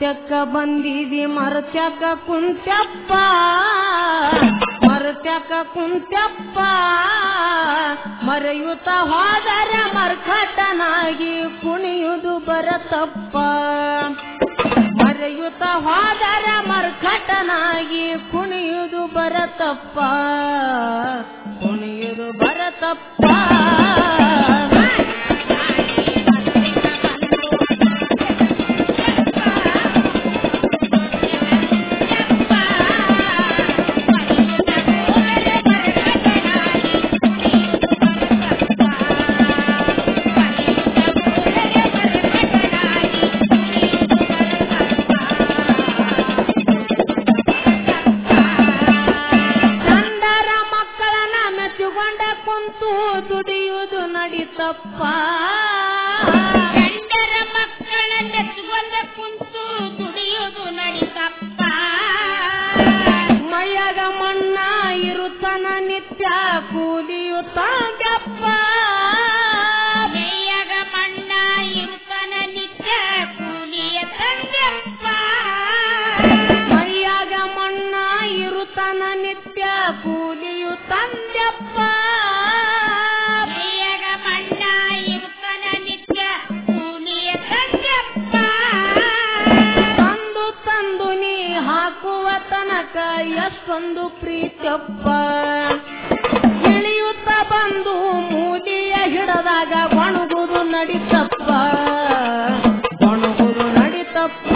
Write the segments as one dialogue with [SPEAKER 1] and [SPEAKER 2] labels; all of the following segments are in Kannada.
[SPEAKER 1] ಮರುತ್ಯಕ್ಕ ಬಂದಿದಿ ಮರುತ್ಯಕ್ಕ ಕುಂತ್ಯಪ್ಪ ಮರುತ್ಯಕ್ಕ ಕುಂತ್ಯಪ್ಪ ಮರೆಯುತ್ತ ಹೋದರ ಮರ್ಕಟನಾಗಿ ಕುಣಿಯುವುದು ಬರತಪ್ಪ ಮರೆಯುತ್ತ ಹೋದರ ಮರ್ಕಟನಾಗಿ ಕುಣಿಯುವುದು ಬರತಪ್ಪ ಕುಣಿಯುವುದು ಬರತಪ್ಪ ಚಂದರ ಮಕ್ಕಳನ್ನ ಮೆಚ್ಚಿಕೊಂಡ ಕುಂತು ದುಡಿಯುವುದು ನಡಿತಪ್ಪ
[SPEAKER 2] ಗಂಡರ ಮಕ್ಕಳ ನೆಚ್ಚಿಕೊಂಡ ಕುಂತು ದುಡಿಯುವುದು ನಡಿತಪ್ಪ
[SPEAKER 1] ಮೈಯಾಗ ಮಣ್ಣ ಇರುತ್ತನ ನಿತ್ಯ ಕೂಲಿಯು ತಂದಪ್ಪ
[SPEAKER 2] ಮೇಯಗ ಮಣ್ಣ ಇರುತ್ತನ ನಿತ್ಯ ಕೂಲಿಯ ತಂದೆಪ್ಪ
[SPEAKER 1] ಮೈಯಾಗ ಮಣ್ಣ ಇರುತ್ತನ ನಿತ್ಯ ಕೂಲಿಯು ತಂದಪ್ಪ
[SPEAKER 2] ಮೇಯಗ ಮಣ್ಣ ಇರುತ್ತನ ನಿತ್ಯ ಕೂಲಿಯ ತಂದೆಪ್ಪ
[SPEAKER 1] ತಂದು ತಂದು ನೀ ಹಾಕುವ ತನಕ ಎಷ್ಟೊಂದು ಪ್ರೀತಿಯಪ್ಪ ಇಳಿಯುತ್ತ ಬಂದು ಮೂಲಿಯ ಹಿಡದಾಗ ಒಣಗುದು ನಡಿತಪ್ಪ ಒಣಗುದು ನಡಿತಪ್ಪ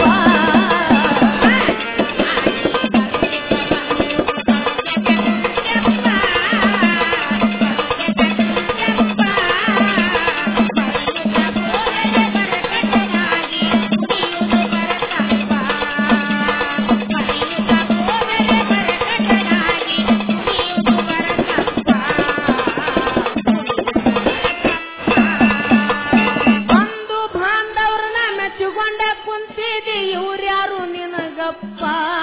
[SPEAKER 1] ಬಂದು ಬಾಂಧವ್ರನ್ನ ಮೆಚ್ಚಿಕೊಂಡ ಕುಂತಿದಿ ಇವ್ರ್ಯಾರು ನಿನಗಪ್ಪ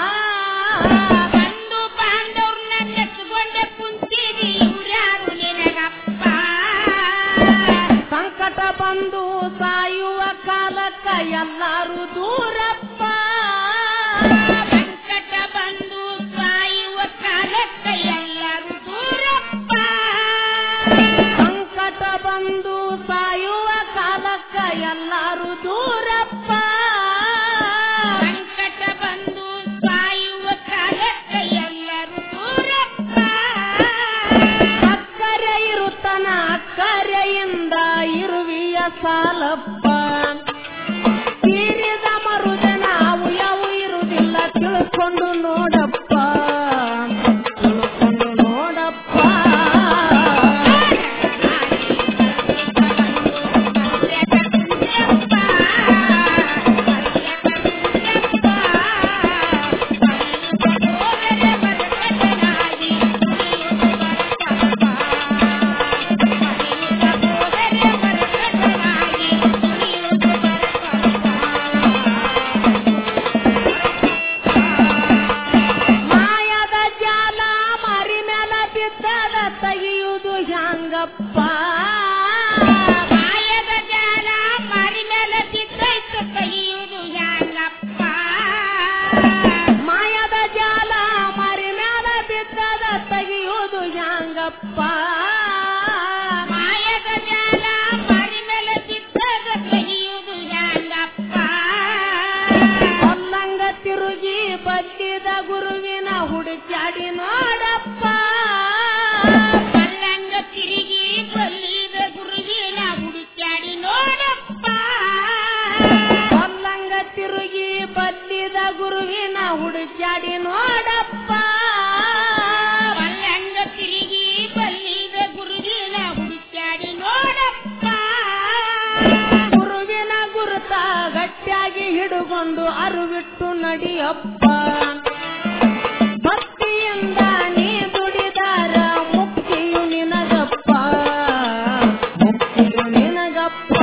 [SPEAKER 2] ಬಂದು ಬಾಂಧವ್ರನ್ನ ನೆಚ್ಚಿಕೊಂಡ ಕುಂತಿದಿ ಇವ್ರ್ಯಾರು ನಿನಗಪ್ಪ
[SPEAKER 1] ಸಂಕಟ ಬಂದು ಸಾಯುವ ಕಾಲಕ್ಕ ಎಲ್ಲಾರು ದೂರಪ್ಪ
[SPEAKER 2] ಸಂಕಟ ಬಂದು ಸಾಯುವ ಕಾಲಕ್ಕ ಎಲ್ಲರೂ ದೂರಪ್ಪ
[SPEAKER 1] ಸಂಕಟ ಬಂದು ಸಾಯುವ ಕಾಲಕ್ಕ ಎಲ್ಲಾರು ದೂರಪ್ಪ
[SPEAKER 2] ಸಂಕಟ ಬಂದು ಸಾಯುವ ಕಾಲಕ್ಕ ಎಲ್ಲರೂ ದೂರಪ್ಪ
[SPEAKER 1] ಅಕ್ಕರೆ ಇರುತ್ತನ ಅಕ್ಕರೆಯಿಂದ ಇರುವಿಯ ಸಾಲಪ್ಪ ತೀರಿದ ಮರುದಿನ ಅವು ಯಾವು ಇರುವುದಿಲ್ಲ ತಿಳ್ಕೊಂಡು ನೋಡಪ್ಪ ತಿಳ್ಕೊಂಡು ನೋಡಪ್ಪ ಮಾಯದ ಜಾಲ ಮರಿ ಮೇಲ ಬಿದ್ದದ ತೆಗೆಯುವುದು ಹ್ಯಾಂಗಪ್ಪ
[SPEAKER 2] ಮಾಯದ ಜಾಲ ಮರಿ ಮೇಲೆ ಬಿದ್ದೈತು ತೆಗೆಯುವುದು ಹ್ಯಾಂಗಪ್ಪ
[SPEAKER 1] ಮಾಯದ ಜಾಲ ಮರಿ ಮೇಲ ಬಿದ್ದದ ತೆಗೆಯುವುದು ಹ್ಯಾಂಗಪ್ಪ
[SPEAKER 2] ಮಾಯದ ಜಾಲ ಮರಿ ಮೇಲೆ ಬಿದ್ದದ ತೆಗೆಯುವುದು ಹ್ಯಾಂಗಪ್ಪ
[SPEAKER 1] ಹೊಲ್ಲಂಗ ತಿರುಗಿ ಬಲ್ಲಿದ ಗುರುವಿನ ಹುಡುಕ್ಯಾಡಿ ನೋಡಪ್ಪ
[SPEAKER 2] ಕಲ್ಲಂಗ ತಿರುಗಿ ಬಲ್ಲಿದ ಗುರುವಿನ ಹುಡುಕ್ಯಾಡಿ ನೋಡಪ್ಪ
[SPEAKER 1] ಹೊಲ್ಲಂಗ ತಿರುಗಿ ಬಲ್ಲಿದ ಗುರುವಿನ ಹುಡುಕ್ಯಾಡಿ ನೋಡಪ್ಪ
[SPEAKER 2] ಕಲ್ಲಂಗ ತಿರುಗಿ ಬಲ್ಲಿದ ಗುರುವಿನ ಹುಡುಕ್ಯಾಡಿ ನೋಡಪ್ಪ
[SPEAKER 1] ಗುರುವಿನ ಗುರುತ ಗಟ್ಟಿಯಾಗಿ ಹಿಡುಕೊಂಡು ಅರುವಿಟ್ಟು ನಡಿಯಪ್ಪ ಭಕ್ತಿಯಿಂದ ನೀ ದುಡಿದಾರ ಮುಕ್ತಿಯು ನಿನಗಪ್ಪ ಮುಕ್ತಿಯು ನಿನಗಪ್ಪ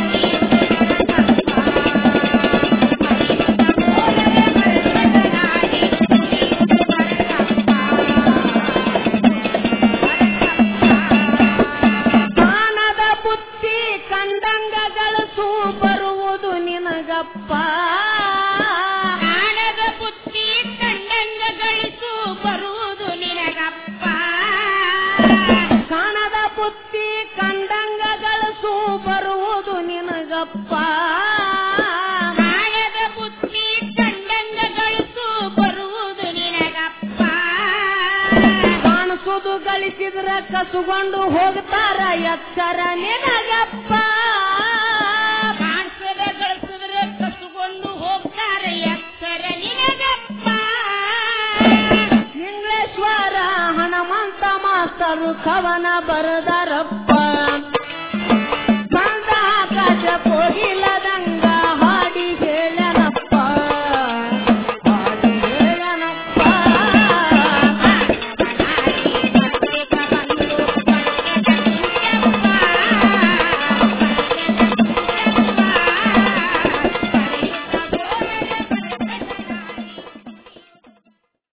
[SPEAKER 2] Thank you.
[SPEAKER 1] ದುಡಿದು ಗಳಿಸಿದ್ರ ಕಸುಕೊಂಡು ಹೋಗ್ತಾರ ಎಚ್ಚರ ನಿನಗಪ್ಪ
[SPEAKER 2] ಕಾಣಿಸದ ಗಳಿಸಿದ್ರೆ ಕಸುಕೊಂಡು ಹೋಗ್ತಾರೆ ಎತ್ತರ ನಿನಗಪ್ಪ
[SPEAKER 1] ಇಂಗ್ಲೇಶ್ವರ ಹನುಮಂತ ಮಾಸ್ತರು ಕವನ ಬರದರಪ್ಪ ಬಂದ ಆಕಾಶ ಕೋಗಿಲ